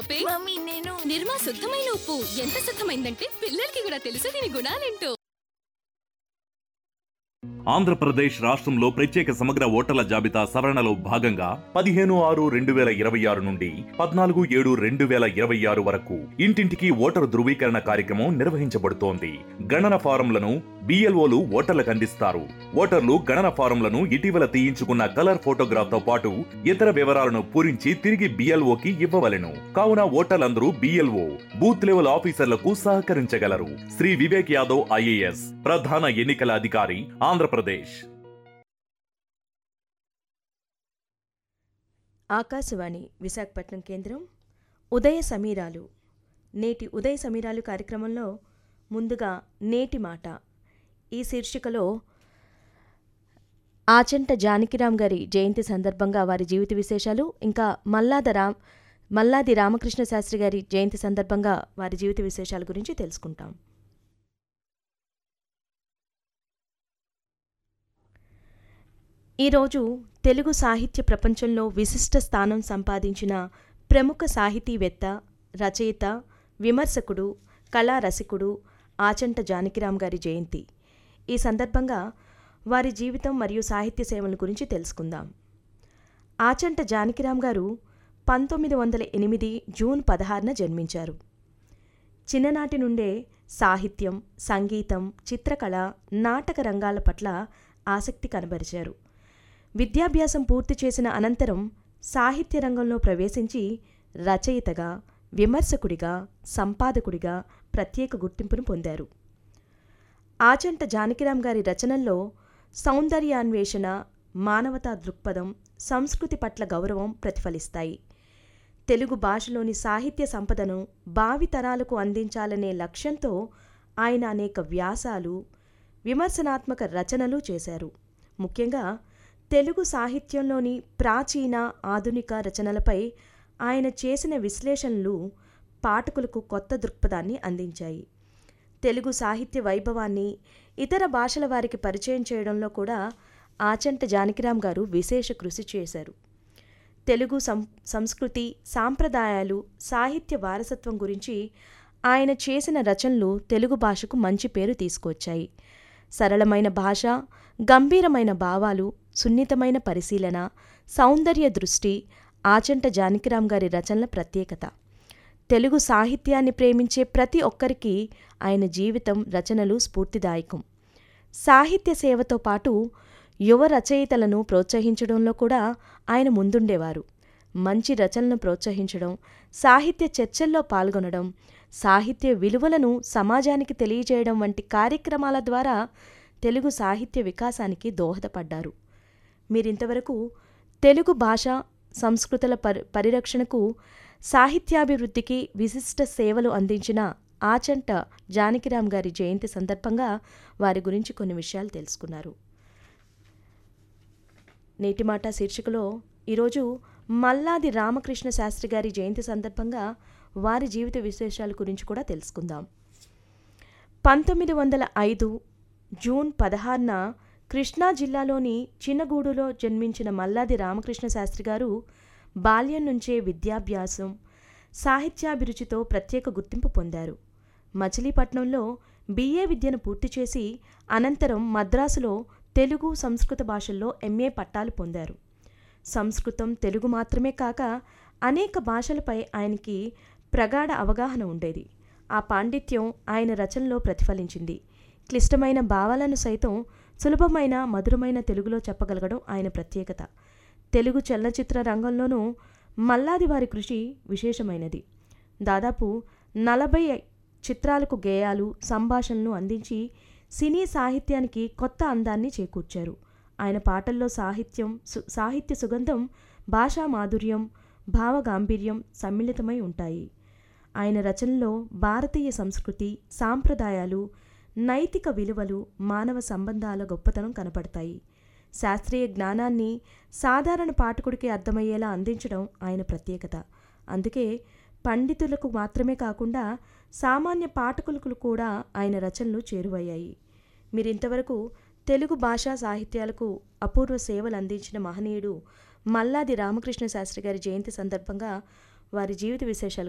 shopping mummy నేను నిర్మా శుద్ధమైన ఉప్పు ఎంత శుద్ధమైందంటే పిల్లలకి కూడా తెలుసు దీని గుణాలేంటో ఆంధ్రప్రదేశ్ రాష్ట్రంలో ప్రత్యేక సమగ్ర ఓటర్ల జాబితా సవరణలో భాగంగా పదిహేను ఆరు రెండు వేల ఇరవై ఆరు నుండి పద్నాలుగు ఏడు రెండు వేల ఇరవై ఆరు వరకు ఇంటింటికి ఓటరు ధృవీకరణ కార్యక్రమం నిర్వహించబడుతోంది గణన ఫారంలను బిఎల్ఓలు ఓటర్లకు అందిస్తారు ఓటర్లు గణన ఫారంలను ఇటీవల తీయించుకున్న కలర్ ఫోటోగ్రాఫ్ తో పాటు ఇతర వివరాలను పూరించి తిరిగి బిఎల్ఓకి ఇవ్వవలెను కావున ఓటర్లందరూ బిఎల్ఓ బూత్ లెవెల్ ఆఫీసర్లకు సహకరించగలరు శ్రీ వివేక్ యాదవ్ ఐఏఎస్ ప్రధాన ఎన్నికల అధికారి ఆంధ్రప్రదేశ్ ఆకాశవాణి విశాఖపట్నం కేంద్రం ఉదయ సమీరాలు నేటి ఉదయ సమీరాలు కార్యక్రమంలో ముందుగా నేటి మాట ఈ శీర్షికలో ఆచంట జానకిరామ్ గారి జయంతి సందర్భంగా వారి జీవిత విశేషాలు ఇంకా మల్లాద రామ్ మల్లాది రామకృష్ణ శాస్త్రి గారి జయంతి సందర్భంగా వారి జీవిత విశేషాల గురించి తెలుసుకుంటాం ఈరోజు తెలుగు సాహిత్య ప్రపంచంలో విశిష్ట స్థానం సంపాదించిన ప్రముఖ సాహితీవేత్త రచయిత విమర్శకుడు కళా రసికుడు ఆచంట జానకిరామ్ గారి జయంతి ఈ సందర్భంగా వారి జీవితం మరియు సాహిత్య సేవల గురించి తెలుసుకుందాం ఆచంట జానకిరామ్ గారు పంతొమ్మిది వందల ఎనిమిది జూన్ పదహారున జన్మించారు చిన్ననాటి నుండే సాహిత్యం సంగీతం చిత్రకళ నాటక రంగాల పట్ల ఆసక్తి కనబరిచారు విద్యాభ్యాసం పూర్తి చేసిన అనంతరం సాహిత్య రంగంలో ప్రవేశించి రచయితగా విమర్శకుడిగా సంపాదకుడిగా ప్రత్యేక గుర్తింపును పొందారు ఆచంట జానకిరామ్ గారి రచనల్లో సౌందర్యాన్వేషణ మానవతా దృక్పథం సంస్కృతి పట్ల గౌరవం ప్రతిఫలిస్తాయి తెలుగు భాషలోని సాహిత్య సంపదను భావితరాలకు అందించాలనే లక్ష్యంతో ఆయన అనేక వ్యాసాలు విమర్శనాత్మక రచనలు చేశారు ముఖ్యంగా తెలుగు సాహిత్యంలోని ప్రాచీన ఆధునిక రచనలపై ఆయన చేసిన విశ్లేషణలు పాఠకులకు కొత్త దృక్పథాన్ని అందించాయి తెలుగు సాహిత్య వైభవాన్ని ఇతర భాషల వారికి పరిచయం చేయడంలో కూడా ఆచంట జానకిరామ్ గారు విశేష కృషి చేశారు తెలుగు సం సంస్కృతి సాంప్రదాయాలు సాహిత్య వారసత్వం గురించి ఆయన చేసిన రచనలు తెలుగు భాషకు మంచి పేరు తీసుకొచ్చాయి సరళమైన భాష గంభీరమైన భావాలు సున్నితమైన పరిశీలన సౌందర్య దృష్టి ఆచంట జానకిరామ్ గారి రచనల ప్రత్యేకత తెలుగు సాహిత్యాన్ని ప్రేమించే ప్రతి ఒక్కరికి ఆయన జీవితం రచనలు స్ఫూర్తిదాయకం సాహిత్య సేవతో పాటు యువ రచయితలను ప్రోత్సహించడంలో కూడా ఆయన ముందుండేవారు మంచి రచనలను ప్రోత్సహించడం సాహిత్య చర్చల్లో పాల్గొనడం సాహిత్య విలువలను సమాజానికి తెలియజేయడం వంటి కార్యక్రమాల ద్వారా తెలుగు సాహిత్య వికాసానికి దోహదపడ్డారు మీరింతవరకు తెలుగు భాష సంస్కృతుల పరి పరిరక్షణకు సాహిత్యాభివృద్ధికి విశిష్ట సేవలు అందించిన ఆచంట జానకిరామ్ గారి జయంతి సందర్భంగా వారి గురించి కొన్ని విషయాలు తెలుసుకున్నారు నేటి మాట శీర్షికలో ఈరోజు మల్లాది రామకృష్ణ శాస్త్రి గారి జయంతి సందర్భంగా వారి జీవిత విశేషాల గురించి కూడా తెలుసుకుందాం పంతొమ్మిది వందల ఐదు జూన్ పదహారున కృష్ణా జిల్లాలోని చిన్నగూడులో జన్మించిన మల్లాది రామకృష్ణ శాస్త్రి గారు బాల్యం నుంచే విద్యాభ్యాసం సాహిత్యాభిరుచితో ప్రత్యేక గుర్తింపు పొందారు మచిలీపట్నంలో బిఏ విద్యను పూర్తి చేసి అనంతరం మద్రాసులో తెలుగు సంస్కృత భాషల్లో ఎంఏ పట్టాలు పొందారు సంస్కృతం తెలుగు మాత్రమే కాక అనేక భాషలపై ఆయనకి ప్రగాఢ అవగాహన ఉండేది ఆ పాండిత్యం ఆయన రచనలో ప్రతిఫలించింది క్లిష్టమైన భావాలను సైతం సులభమైన మధురమైన తెలుగులో చెప్పగలగడం ఆయన ప్రత్యేకత తెలుగు చలనచిత్ర రంగంలోనూ మల్లాది వారి కృషి విశేషమైనది దాదాపు నలభై చిత్రాలకు గేయాలు సంభాషణలు అందించి సినీ సాహిత్యానికి కొత్త అందాన్ని చేకూర్చారు ఆయన పాటల్లో సాహిత్యం సు- సాహిత్య సుగంధం భాషా మాధుర్యం భావ గాంభీర్యం సమ్మిళితమై ఉంటాయి ఆయన రచనలో భారతీయ సంస్కృతి సాంప్రదాయాలు నైతిక విలువలు మానవ సంబంధాల గొప్పతనం కనపడతాయి శాస్త్రీయ జ్ఞానాన్ని సాధారణ పాఠకుడికి అర్థమయ్యేలా అందించడం ఆయన ప్రత్యేకత అందుకే పండితులకు మాత్రమే కాకుండా సామాన్య పాఠకులకు కూడా ఆయన రచనలు చేరువయ్యాయి మీరు ఇంతవరకు తెలుగు భాషా సాహిత్యాలకు అపూర్వ సేవలు అందించిన మహనీయుడు మల్లాది రామకృష్ణ శాస్త్రి గారి జయంతి సందర్భంగా వారి జీవిత విశేషాల